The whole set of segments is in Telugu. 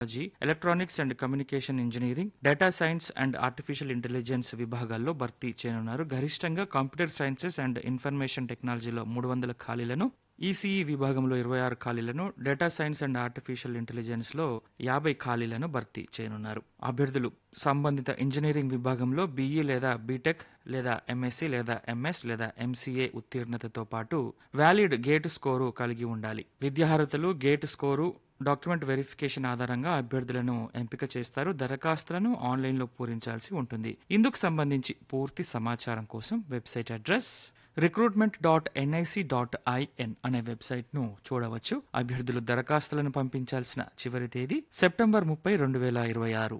technology electronics and communication engineering data science and artificial intelligence విభాగాల్లో భర్తీ చేయనున్నారు గరిష్టంగా కంప్యూటర్ సైన్సెస్ అండ్ ఇన్ఫర్మేషన్ టెక్నాలజీలో మూడు వందల ఖాళీలను ఈసీఈ విభాగంలో ఇరవై ఆరు ఖాళీలను data science and artificial intelligence లో యాభై ఖాళీలను భర్తీ చేయనున్నారు అభ్యర్థులు సంబంధిత ఇంజనీరింగ్ విభాగంలో బీఈ లేదా బీటెక్ లేదా ఎంఎస్సీ లేదా ఎంఎస్ లేదా ఎంసీఏ ఉత్తీర్ణతతో పాటు వ్యాలిడ్ గేట్ స్కోరు కలిగి ఉండాలి విద్యార్హతలు గేట్ స్కోరు డాక్యుమెంట్ వెరిఫికేషన్ ఆధారంగా అభ్యర్థులను ఎంపిక చేస్తారు దరఖాస్తులను ఆన్లైన్లో పూరించాల్సి ఉంటుంది ఇందుకు సంబంధించి పూర్తి సమాచారం కోసం website address recruitment dot NIC dot IN అనే వెబ్సైట్ను చూడవచ్చు అభ్యర్థులు దరఖాస్తులను పంపించాల్సిన చివరి తేదీ సెప్టెంబర్ ముప్పై రెండు వేల ఇరవై ఆరు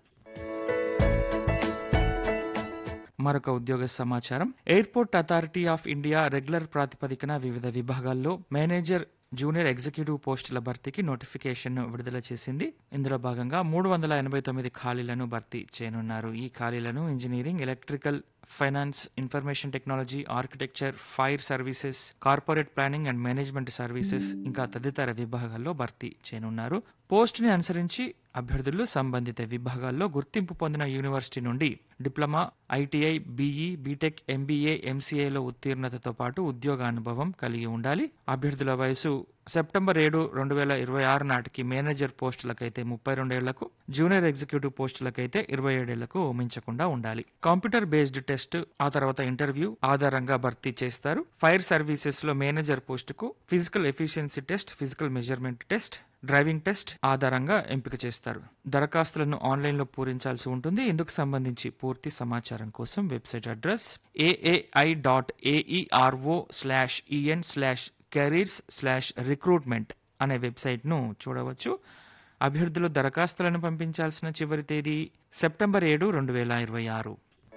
మరొక ఉద్యోగ సమాచారం airport authority of India regular ప్రాతిపదికన వివిధ విభాగాల్లో మేనేజర్ జూనియర్ ఎగ్జిక్యూటివ్ పోస్టుల భర్తీకి నోటిఫికేషన్ విడుదల చేసింది ఇందులో భాగంగా మూడు వందల ఎనభై తొమ్మిది ఖాళీలను భర్తీ చేయనున్నారు ఈ ఖాళీలను engineering electrical finance information technology architecture fire services corporate planning and management services ఇంకా తదితర విభాగాల్లో భర్తీ చేయనున్నారు పోస్టుని అనుసరించి అభ్యర్థులు సంబంధిత విభాగాల్లో గుర్తింపు పొందిన యూనివర్సిటీ నుండి diploma ITI BE BTech MBA ఎంసీఏలో ఉత్తీర్ణతతో పాటు ఉద్యోగ అనుభవం కలిగి ఉండాలి అభ్యర్థుల వయసు సెప్టెంబర్ ఏడు రెండు వేల ఇరవై ఆరు నాటికి మేనేజర్ పోస్టులకైతే ముప్పై రెండేళ్లకు జూనియర్ ఎగ్జిక్యూటివ్ పోస్టులకైతే ఇరవై ఏడేళ్లకు మించకుండా ఉండాలి కంప్యూటర్ బేస్డ్ టెస్ట్ ఆ తర్వాత ఇంటర్వ్యూ ఆధారంగా భర్తీ చేస్తారు ఫైర్ సర్వీసెస్ లో మేనేజర్ పోస్టుకు physical efficiency test physical measurement test driving test ఆధారంగా ఎంపిక చేస్తారు దరఖాస్తులను ఆన్లైన్లో పూరించాల్సి ఉంటుంది ఇందుకు సంబంధించి పూర్తి సమాచారం కోసం website address AAI dot AERO slash EN slash careers slash recruitment అనే వెబ్సైట్ను చూడవచ్చు అభ్యర్థులు దరఖాస్తులను పంపించాల్సిన చివరి తేదీ సెప్టెంబర్ ఏడు రెండు వేల ఇరవై ఆరు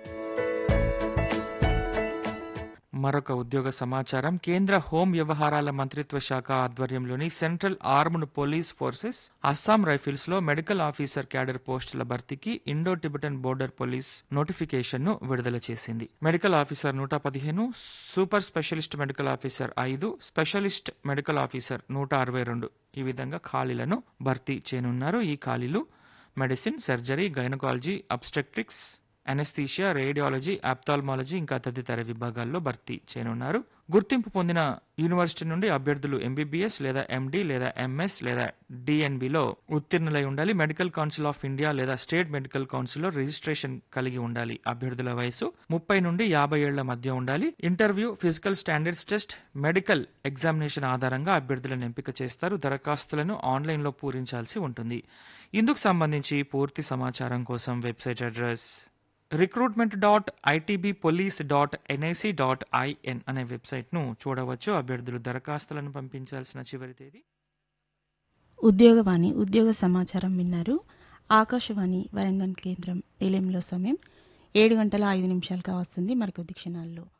మరొక ఉద్యోగ సమాచారం కేంద్ర హోం వ్యవహారాల మంత్రిత్వ శాఖ ఆధ్వర్యంలోని central armed police forces Assam rifles లో మెడికల్ ఆఫీసర్ క్యాడర్ పోస్టుల భర్తీకి Indo Tibetan border police notification ను విడుదల చేసింది మెడికల్ ఆఫీసర్ నూట పదిహేను సూపర్ స్పెషలిస్ట్ మెడికల్ ఆఫీసర్ ఐదు స్పెషలిస్ట్ మెడికల్ ఆఫీసర్ నూట అరవై రెండు ఈ విధంగా ఖాళీలను భర్తీ చేయనున్నారు ఈ ఖాళీలు medicine surgery gynaecology obstetrics anaesthesia radiology ophthalmology ఇంకా తదితర విభాగాల్లో భర్తీ చేయనున్నారు గుర్తింపు పొందిన యూనివర్సిటీ నుండి అభ్యర్థులు ఎంబీబీఎస్ లేదా ఎండి లేదా ఎంఎస్ లేదా డిఎన్బిలో ఉత్తీర్ణులై ఉండాలి మెడికల్ కౌన్సిల్ ఆఫ్ ఇండియా లేదా స్టేట్ మెడికల్ కౌన్సిల్లో రిజిస్ట్రేషన్ కలిగి ఉండాలి అభ్యర్థుల వయసు ముప్పై నుండి యాభై ఏళ్ల మధ్య ఉండాలి interview physical standards test medical examination ఆధారంగా అభ్యర్థులను ఎంపిక చేస్తారు దరఖాస్తులను ఆన్లైన్లో పూరించాల్సి ఉంటుంది ఇందుకు సంబంధించి పూర్తి సమాచారం కోసం website address recruitment dot ITB police dot NIC dot IN అనే వెబ్సైట్ను చూడవచ్చు అభ్యర్థులు దరఖాస్తులను పంపించాల్సిన చివరి తేదీ ఉద్యోగవాణి ఉద్యోగ సమాచారం విన్నారు ఆకాశవాణి వరంగల్ కేంద్రం నిలయంలో సమయం ఏడు గంటల ఐదు నిమిషాలుగా వస్తుంది మరికొద్ది క్షణాల్లో